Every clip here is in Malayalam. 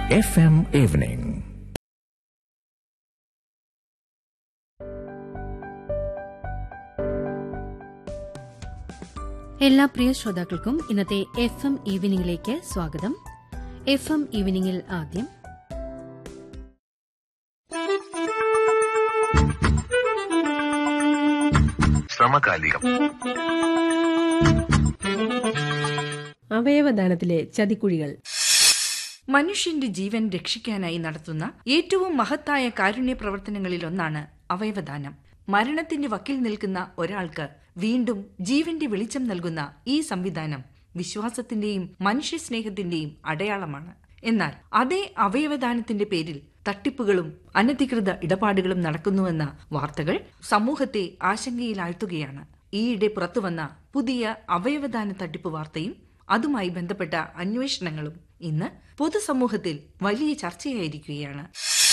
FM Evening. എല്ലാ പ്രിയ ശ്രോതാക്കൾക്കും ഇന്നത്തെ എഫ് എം ഈവനിംഗിലേക്ക് സ്വാഗതം എഫ് എം ഈവനിംഗിൽ ആദ്യം സമകാലികം അവയവദാനത്തിലെ ചതിക്കുഴികൾ മനുഷ്യന്റെ ജീവൻ രക്ഷിക്കാനായി നടത്തുന്ന ഏറ്റവും മഹത്തായ കാരുണ്യ പ്രവർത്തനങ്ങളിലൊന്നാണ് അവയവദാനം മരണത്തിന്റെ വക്കിൽ നിൽക്കുന്ന ഒരാൾക്ക് വീണ്ടും ജീവന്റെ വെളിച്ചം നൽകുന്ന ഈ സംവിധാനം വിശ്വാസത്തിന്റെയും മനുഷ്യസ്നേഹത്തിന്റെയും അടയാളമാണ് എന്നാൽ അതേ അവയവദാനത്തിന്റെ പേരിൽ തട്ടിപ്പുകളും അനധികൃത ഇടപാടുകളും നടക്കുന്നുവെന്ന വാർത്തകൾ സമൂഹത്തെ ആശങ്കയിലാഴ്ത്തുകയാണ് ഈയിടെ പുറത്തുവന്ന പുതിയ അവയവദാന തട്ടിപ്പ് വാർത്തയും അതുമായി ബന്ധപ്പെട്ട അന്വേഷണങ്ങളും ഇന്ന് പൊതുസമൂഹത്തിൽ വലിയ ചർച്ചയായിരിക്കുകയാണ്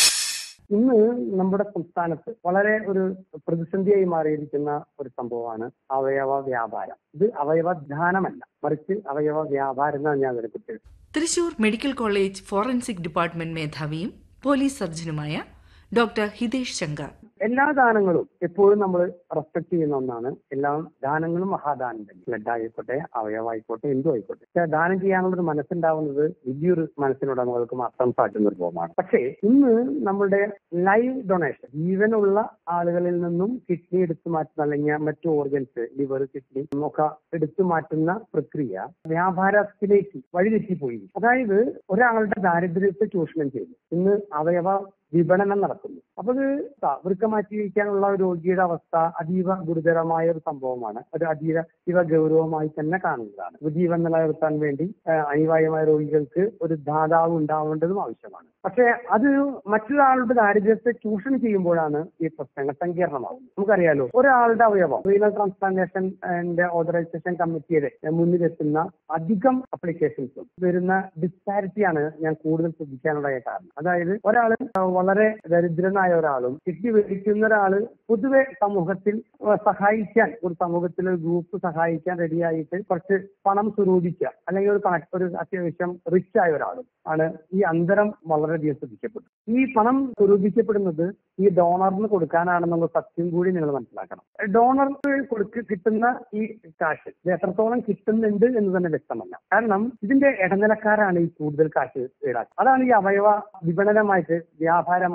ഇന്ന് നമ്മുടെ സംസ്ഥാനത്ത് വളരെ ഒരു പ്രതിസന്ധിയായി മാറിയിരിക്കുന്ന ഒരു സംഭവമാണ് അവയവ വ്യാപാരം ഇത് അവയവദാനമല്ല മറിച്ച് അവയവ വ്യാപാരം എന്നാണ് ഞാൻ അതിനെ കുറിച്ച് Thrissur medical college forensic department മേധാവിയും പോലീസ് സർജനുമായ ഡോക്ടർ ഹിതേഷ് ശങ്കർ എല്ലാ ദാനങ്ങളും എപ്പോഴും നമ്മൾ റെസ്പെക്ട് ചെയ്യുന്ന ഒന്നാണ് എല്ലാ ദാനങ്ങളും മഹാദാനം തന്നെ ബ്ലഡ് ആയിക്കോട്ടെ അവയവമായിക്കോട്ടെ എന്തും ആയിക്കോട്ടെ പക്ഷെ ദാനം ചെയ്യാനുള്ള ഒരു മനസ്സുണ്ടാവുന്നത് വലിയൊരു മനസ്സിനുടമകൾക്ക് മാത്രം സാധിക്കുന്ന ഒരു ഫോമാണ് പക്ഷേ ഇന്ന് നമ്മുടെ ലൈവ് ഡൊണേഷൻ ജീവനുള്ള ആളുകളിൽ നിന്നും കിഡ്നി എടുത്തു മാറ്റുന്ന അല്ലെങ്കിൽ മറ്റു ഓർഗൻസ് ലിവർ കിഡ്നി ഒക്കെ എടുത്തു മാറ്റുന്ന പ്രക്രിയ വ്യാപാരത്തിലേക്ക് വഴിതെറ്റിപ്പോയി അതായത് ഒരാളുടെ ദാരിദ്ര്യത്തെ ചൂഷണം ചെയ്തു ഇന്ന് അവയവ വിപണനം നടക്കുന്നു അപ്പൊ ഇത് വൃക്ക മാറ്റി വയ്ക്കാനുള്ള ഒരു രോഗിയുടെ അവസ്ഥ അതീവ ഗുരുതരമായ ഒരു സംഭവമാണ് ഒരു അതീവ ഇവ ഗൗരവമായി തന്നെ കാണുന്നതാണ് അപ്പൊ ജീവൻ നിലനിർത്താൻ വേണ്ടി ആ, അനിവാര്യമായ രോഗികൾക്ക് ഒരു ദാതാവ് ഉണ്ടാവേണ്ടതും ആവശ്യമാണ് പക്ഷെ അത് മറ്റൊരാളുടെ ദാരിദ്ര്യത്തെ ചൂഷണം ചെയ്യുമ്പോഴാണ് ഈ പ്രശ്നങ്ങൾ സങ്കീർണമാകുന്നത് നമുക്കറിയാലോ ഒരാളുടെ അവയവം റീനൽ ട്രാൻസ്പ്ലാന്റേഷൻ ഓതറൈസേഷൻ കമ്മിറ്റിയുടെ മുന്നിലെത്തുന്ന അധികം അപ്ലിക്കേഷൻസും വരുന്ന ഡിസ്പാരിറ്റിയാണ് ഞാൻ കൂടുതൽ ശ്രദ്ധിക്കാനുള്ള കാരണം അതായത് ഒരാൾ വളരെ ദരിദ്രനായ ഒരാളും കിഡ്നി മേടിക്കുന്ന ഒരാള് പൊതുവെ സമൂഹത്തിൽ ഏഹ്, സഹായിക്കാൻ ഒരു സമൂഹത്തിലെ ഒരു ഗ്രൂപ്പ് സഹായിക്കാൻ റെഡിയായിട്ട് കുറച്ച് പണം സ്വരൂപിക്കുക അല്ലെങ്കിൽ ഒരു കണക്ക് ഒരു അത്യാവശ്യം റിച്ച് ആയ ഒരാളും ആണ് ഈ അന്തരം വളരെയധികം ശ്രദ്ധിക്കപ്പെട്ടു ഈ പണം സ്വരൂപിക്കപ്പെടുന്നത് ഈ ഡോണറിന് കൊടുക്കാനാണെന്നുള്ള സത്യം കൂടി നിങ്ങൾ മനസ്സിലാക്കണം ഡോണർക്ക് കൊടുക്ക കിട്ടുന്ന ഈ കാശ് ഇത് എത്രത്തോളം കിട്ടുന്നുണ്ട് എന്ന് തന്നെ വ്യക്തമല്ല കാരണം ഇതിന്റെ ഇടനിലക്കാരാണ് ഈ കൂടുതൽ കാശ് ഈടാക്കുക അതാണ് ഈ അവയവ വിപണനമായിട്ട് വ്യാപാരമായിട്ട്